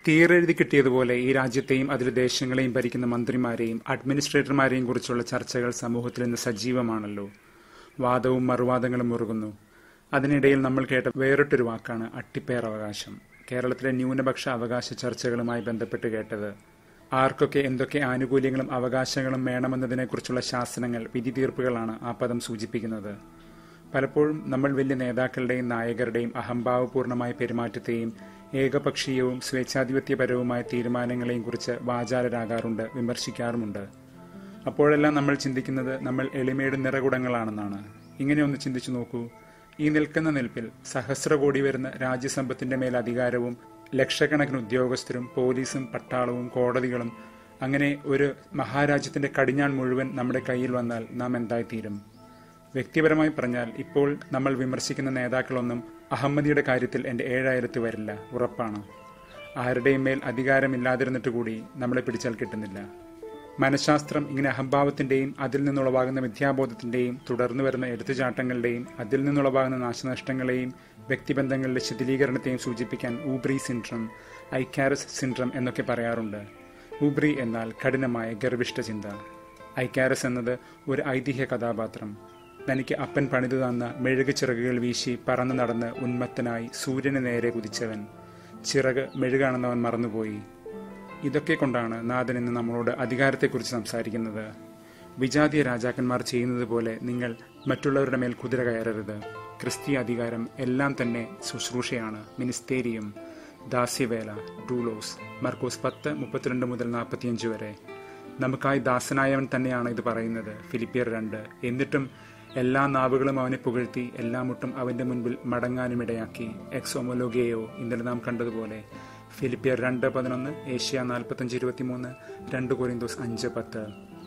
തീരെഴുതി കിട്ടിയതുപോലെ ഈ രാജ്യത്തെയും അതിലെ ദേശങ്ങളെയും ഭരിക്കുന്ന മന്ത്രിമാരെയും അഡ്മിനിസ്ട്രേറ്റർമാരെയും കുറിച്ചുള്ള ചർച്ചകൾ സമൂഹത്തിൽ ഇന്ന് സജീവമാണല്ലോ വാദവും മറുവാദങ്ങളും മുറുകുന്നു അതിനിടയിൽ നമ്മൾ കേട്ട വേറിട്ടൊരു വാക്കാണ് അട്ടിപ്പേർ അവകാശം കേരളത്തിലെ ന്യൂനപക്ഷ അവകാശ ചർച്ചകളുമായി ബന്ധപ്പെട്ട് കേട്ടത് ആർക്കൊക്കെ എന്തൊക്കെ ആനുകൂല്യങ്ങളും അവകാശങ്ങളും വേണമെന്നതിനെക്കുറിച്ചുള്ള ശാസനങ്ങൾ വിധി തീർപ്പുകളാണ് ആ പദം സൂചിപ്പിക്കുന്നത് പലപ്പോഴും നമ്മൾ വലിയ നേതാക്കളുടെയും നായകരുടെയും അഹംഭാവപൂർണമായ പെരുമാറ്റത്തെയും ഏകപക്ഷീയവും സ്വേച്ഛാധിപത്യപരവുമായ തീരുമാനങ്ങളെയും കുറിച്ച് വാചാലരാകാറുണ്ട് വിമർശിക്കാറുമുണ്ട് അപ്പോഴെല്ലാം നമ്മൾ ചിന്തിക്കുന്നത് നമ്മൾ എളിമയുടെ നിറകുടങ്ങളാണെന്നാണ് ഇങ്ങനെ ഒന്ന് ചിന്തിച്ചു നോക്കൂ ഈ നിൽക്കുന്ന നിൽപ്പിൽ സഹസ്ര കോടി വരുന്ന രാജ്യസമ്പത്തിന്റെ മേൽ അധികാരവും ലക്ഷക്കണക്കിന് ഉദ്യോഗസ്ഥരും പോലീസും പട്ടാളവും കോടതികളും അങ്ങനെ ഒരു മഹാരാജ്യത്തിന്റെ കടിഞ്ഞാൺ മുഴുവൻ നമ്മുടെ കയ്യിൽ വന്നാൽ നാം എന്തായിത്തീരും വ്യക്തിപരമായി പറഞ്ഞാൽ ഇപ്പോൾ നമ്മൾ വിമർശിക്കുന്ന നേതാക്കളൊന്നും അഹമ്മദിയുടെ കാര്യത്തിൽ എൻ്റെ ഏഴായിരത്ത് വരില്ല ഉറപ്പാണ് ആരുടെയും മേൽ അധികാരമില്ലാതിരുന്നിട്ട് കൂടി നമ്മളെ പിടിച്ചാൽ കിട്ടുന്നില്ല മനഃശാസ്ത്രം ഇങ്ങനെ അഹംഭാവത്തിന്റെയും അതിൽ നിന്നുളവാകുന്ന മിഥ്യാബോധത്തിന്റെയും തുടർന്നു വരുന്ന എടുത്തുചാട്ടങ്ങളുടെയും അതിൽ നിന്നുളവാകുന്ന നാശനഷ്ടങ്ങളെയും വ്യക്തിബന്ധങ്ങളുടെ ശിഥിലീകരണത്തെയും സൂചിപ്പിക്കാൻ ഊബ്രി സിൻഡ്രം ഐക്കാരസ് സിൻഡ്രം എന്നൊക്കെ പറയാറുണ്ട് ഊബ്രി എന്നാൽ കഠിനമായ ഗർഭിഷ്ഠ ചിന്ത ഐക്കാരസ് എന്നത് ഒരു ഐതിഹ്യ കഥാപാത്രം തനിക്ക് അപ്പൻ പണിതു തന്ന മെഴുക് ചിറകുകൾ വീശി പറന്നു നടന്ന് ഉന്മത്തനായി സൂര്യന് നേരെ കുതിച്ചവൻ ചിറക് മെഴുകാണെന്നവൻ മറന്നുപോയി ഇതൊക്കെ കൊണ്ടാണ് നാഥൻ ഇന്ന് നമ്മളോട് അധികാരത്തെക്കുറിച്ച് സംസാരിക്കുന്നത് വിജാതീയ രാജാക്കന്മാർ ചെയ്യുന്നത് പോലെ നിങ്ങൾ മറ്റുള്ളവരുടെ മേൽ കുതിര കയറരുത് ക്രിസ്തീയ അധികാരം എല്ലാം തന്നെ ശുശ്രൂഷയാണ് മിനിസ്തേരിയം ദാസ്യവേല ഡൂലോസ് മർക്കോസ് പത്ത് മുപ്പത്തിരണ്ട് മുതൽ നാൽപ്പത്തിയഞ്ച് വരെ നമുക്കായി ദാസനായവൻ തന്നെയാണ് ഇത് പറയുന്നത് ഫിലിപ്പിയർ രണ്ട് എന്നിട്ടും എല്ലാ നാവുകളും അവനെ പുകഴ്ത്തി എല്ലാ മുട്ടും അവന്റെ മുൻപിൽ മടങ്ങാനുമിടയാക്കി എക്സ് ഒമോലോഗേയോ ഇന്നലെ നാം കണ്ടതുപോലെ ഫിലിപ്പിയർ രണ്ട് പതിനൊന്ന് ഏഷ്യ നാൽപ്പത്തഞ്ച് ഇരുപത്തിമൂന്ന് രണ്ട് കൊരിന്തോസ് അഞ്ച് പത്ത്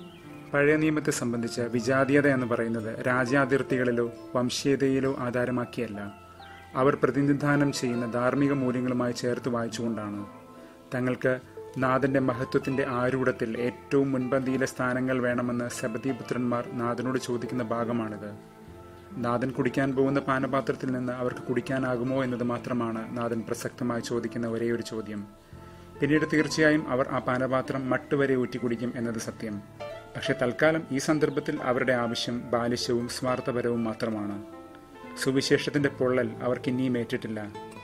പഴയ നിയമത്തെ സംബന്ധിച്ച് വിജാതീയത എന്ന് പറയുന്നത് രാജ്യാതിർത്തികളിലോ വംശീയതയിലോ ആധാരമാക്കിയല്ല അവർ പ്രതിനിധാനം ചെയ്യുന്ന ധാർമ്മിക മൂല്യങ്ങളുമായി ചേർത്ത് വായിച്ചുകൊണ്ടാണ് തങ്ങൾക്ക് നാഥന്റെ മഹത്വത്തിന്റെ ആരൂഢത്തിൽ ഏറ്റവും മുൻപന്തിയിലെ സ്ഥാനങ്ങൾ വേണമെന്ന് സബദീപുത്രന്മാർ നാഥനോട് ചോദിക്കുന്ന ഭാഗമാണിത് നാഥൻ കുടിക്കാൻ പോകുന്ന പാനപാത്രത്തിൽ നിന്ന് അവർക്ക് കുടിക്കാനാകുമോ എന്നത് മാത്രമാണ് നാഥൻ പ്രസക്തമായി ചോദിക്കുന്ന ഒരേ ഒരു ചോദ്യം പിന്നീട് തീർച്ചയായും അവർ ആ പാനപാത്രം മട്ടുവരെ ഊറ്റി കുടിക്കും എന്നത് സത്യം പക്ഷെ തൽക്കാലം ഈ സന്ദർഭത്തിൽ അവരുടെ ആവശ്യം ബാലിശവും സ്വാർത്ഥപരവും മാത്രമാണ് സുവിശേഷത്തിന്റെ പൊള്ളൽ അവർക്ക് ഇനിയും ഏറ്റിട്ടില്ല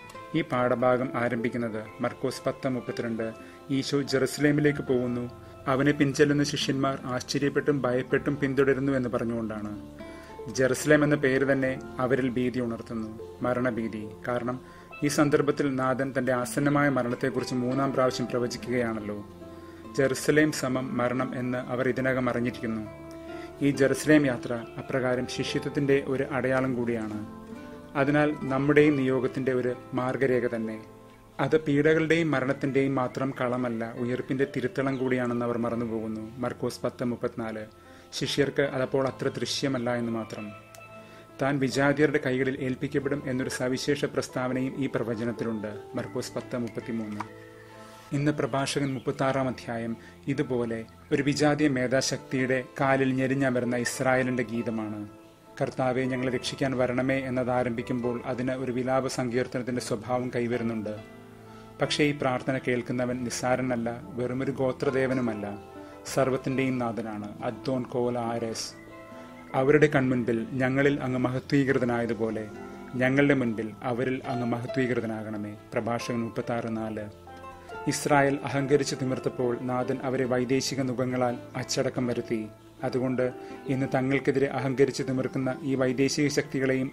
ഈ പാഠഭാഗം ആരംഭിക്കുന്നത് മർക്കോസ് പത്ത് മുപ്പത്തിരണ്ട് ഈശോ ജെറുസലേമിലേക്ക് പോകുന്നു അവനെ പിൻചെല്ലുന്ന ശിഷ്യന്മാർ ആശ്ചര്യപ്പെട്ടും ഭയപ്പെട്ടും പിന്തുടരുന്നു എന്ന് പറഞ്ഞുകൊണ്ടാണ് ജെറുസലേം എന്ന പേര് തന്നെ അവരിൽ ഭീതി ഉണർത്തുന്നു മരണഭീതി കാരണം ഈ സന്ദർഭത്തിൽ നാഥൻ തന്റെ ആസന്നമായ മരണത്തെക്കുറിച്ച് മൂന്നാം പ്രാവശ്യം പ്രവചിക്കുകയാണല്ലോ ജെറുസലേം സമം മരണം എന്ന് അവർ ഇതിനകം അറിഞ്ഞിരിക്കുന്നു ഈ ജെറുസലേം യാത്ര അപ്രകാരം ശിഷ്യത്വത്തിന്റെ ഒരു അടയാളം കൂടിയാണ് അതിനാൽ നമ്മുടെയും നിയോഗത്തിന്റെ ഒരു മാർഗരേഖ തന്നെ അത് പീഡകളുടെയും മരണത്തിന്റെയും മാത്രം കളമല്ല ഉയർപ്പിന്റെ തിരുത്തളം കൂടിയാണെന്ന് അവർ മറന്നുപോകുന്നു മർക്കോസ് പത്ത് മുപ്പത്തിനാല് ശിഷ്യർക്ക് അതപ്പോൾ അത്ര ദൃശ്യമല്ല എന്ന് മാത്രം താൻ വിജാതിയരുടെ കൈകളിൽ ഏൽപ്പിക്കപ്പെടും എന്നൊരു സവിശേഷ പ്രസ്താവനയും ഈ പ്രവചനത്തിലുണ്ട് മർക്കോസ് പത്ത് മുപ്പത്തിമൂന്ന് ഇന്ന് പ്രഭാഷകൻ മുപ്പത്താറാം അധ്യായം ഇതുപോലെ ഒരു വിജാതീയ മേധാശക്തിയുടെ കാലിൽ ഞെരിഞ്ഞമരുന്ന ഇസ്രായേലിന്റെ ഗീതമാണ് കർത്താവെ ഞങ്ങളെ രക്ഷിക്കാൻ വരണമേ എന്നത് ആരംഭിക്കുമ്പോൾ അതിന് ഒരു വിലാപ സങ്കീർത്തനത്തിന്റെ സ്വഭാവം കൈവരുന്നുണ്ട് പക്ഷേ ഈ പ്രാർത്ഥന കേൾക്കുന്നവൻ നിസ്സാരനല്ല വെറുമൊരു ഗോത്രദേവനുമല്ല സർവത്തിന്റെയും നാഥനാണ് അദ്ദോൻ കോല ആരേസ് അവരുടെ കൺമുൻപിൽ ഞങ്ങളിൽ അങ്ങ് മഹത്വീകൃതനായതുപോലെ ഞങ്ങളുടെ മുൻപിൽ അവരിൽ അങ്ങ് മഹത്വീകൃതനാകണമേ പ്രഭാഷകൻ മുപ്പത്തി ആറ് നാല് ഇസ്രായേൽ അഹങ്കരിച്ച് തിമിർത്തപ്പോൾ നാഥൻ അവരെ വൈദേശിക നുഖങ്ങളാൽ അച്ചടക്കം വരുത്തി അതുകൊണ്ട് ഇന്ന് തങ്ങൾക്കെതിരെ അഹങ്കരിച്ച് തിമിർക്കുന്ന ഈ വൈദേശിക ശക്തികളെയും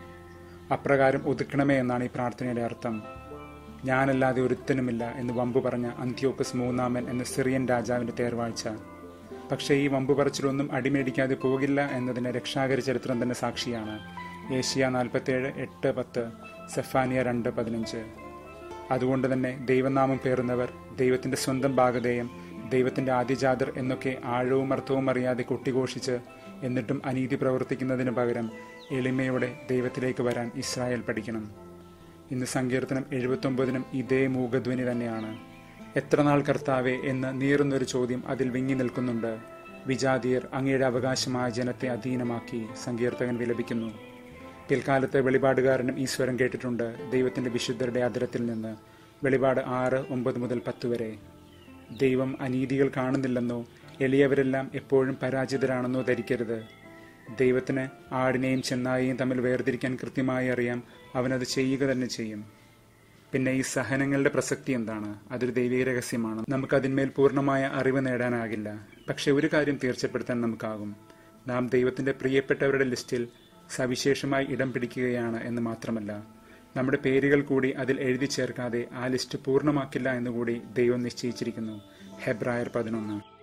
അപ്രകാരം ഒതുക്കണമേ എന്നാണ് ഈ പ്രാർത്ഥനയുടെ അർത്ഥം ഞാനല്ലാതെ ഒരുത്തനുമില്ല എന്ന് വമ്പു പറഞ്ഞ അന്ത്യോക്കസ് മൂന്നാമൻ എന്ന സിറിയൻ രാജാവിന്റെ തേർവാഴ്ച പക്ഷേ ഈ വമ്പു പറച്ചിലൊന്നും അടിമേടിക്കാതെ പോകില്ല എന്നതിന് രക്ഷാകര ചരിത്രം തന്നെ സാക്ഷിയാണ് ഏഷ്യ നാൽപ്പത്തേഴ് എട്ട് പത്ത് സെഫാനിയ രണ്ട് പതിനഞ്ച് അതുകൊണ്ട് തന്നെ ദൈവനാമം പേറുന്നവർ ദൈവത്തിന്റെ സ്വന്തം ഭാഗധേയം ദൈവത്തിന്റെ ആദ്യജാതർ എന്നൊക്കെ ആഴവും അർത്ഥവും അറിയാതെ കൊട്ടിഘോഷിച്ച് എന്നിട്ടും അനീതി പ്രവർത്തിക്കുന്നതിന് പകരം എളിമയോടെ ദൈവത്തിലേക്ക് വരാൻ ഇസ്രായേൽ പഠിക്കണം ഇന്ന് സങ്കീർത്തനം എഴുപത്തൊമ്പതിനും ഇതേ മൂകധ്വനി തന്നെയാണ് എത്ര നാൾ കർത്താവെ എന്ന് നീറുന്നൊരു ചോദ്യം അതിൽ വിങ്ങി നിൽക്കുന്നുണ്ട് വിജാതിയർ അങ്ങയുടെ അവകാശമായ ജനത്തെ അധീനമാക്കി സങ്കീർത്തകൻ വിലപിക്കുന്നു പിൽക്കാലത്ത് വെളിപാടുകാരനും ഈ സ്വരം കേട്ടിട്ടുണ്ട് ദൈവത്തിന്റെ വിശുദ്ധരുടെ അതിരത്തിൽ നിന്ന് വെളിപാട് ആറ് ഒമ്പത് മുതൽ പത്ത് വരെ ദൈവം അനീതികൾ കാണുന്നില്ലെന്നോ എളിയവരെല്ലാം എപ്പോഴും പരാജിതരാണെന്നോ ധരിക്കരുത് ദൈവത്തിന് ആടിനെയും ചെന്നായെയും തമ്മിൽ വേർതിരിക്കാൻ കൃത്യമായി അറിയാം അവനത് ചെയ്യുക തന്നെ ചെയ്യും പിന്നെ ഈ സഹനങ്ങളുടെ പ്രസക്തി എന്താണ് അതൊരു ദൈവിക രഹസ്യമാണ് നമുക്ക് അതിന്മേൽ പൂർണ്ണമായ അറിവ് നേടാനാകില്ല പക്ഷെ ഒരു കാര്യം തീർച്ചപ്പെടുത്താൻ നമുക്കാകും നാം ദൈവത്തിന്റെ പ്രിയപ്പെട്ടവരുടെ ലിസ്റ്റിൽ സവിശേഷമായി ഇടം പിടിക്കുകയാണ് എന്ന് മാത്രമല്ല നമ്മുടെ പേരുകൾ കൂടി അതിൽ എഴുതി ചേർക്കാതെ ആ ലിസ്റ്റ് പൂർണ്ണമാക്കില്ല എന്നുകൂടി ദൈവം നിശ്ചയിച്ചിരിക്കുന്നു ഹെബ്രായർ പതിനൊന്ന്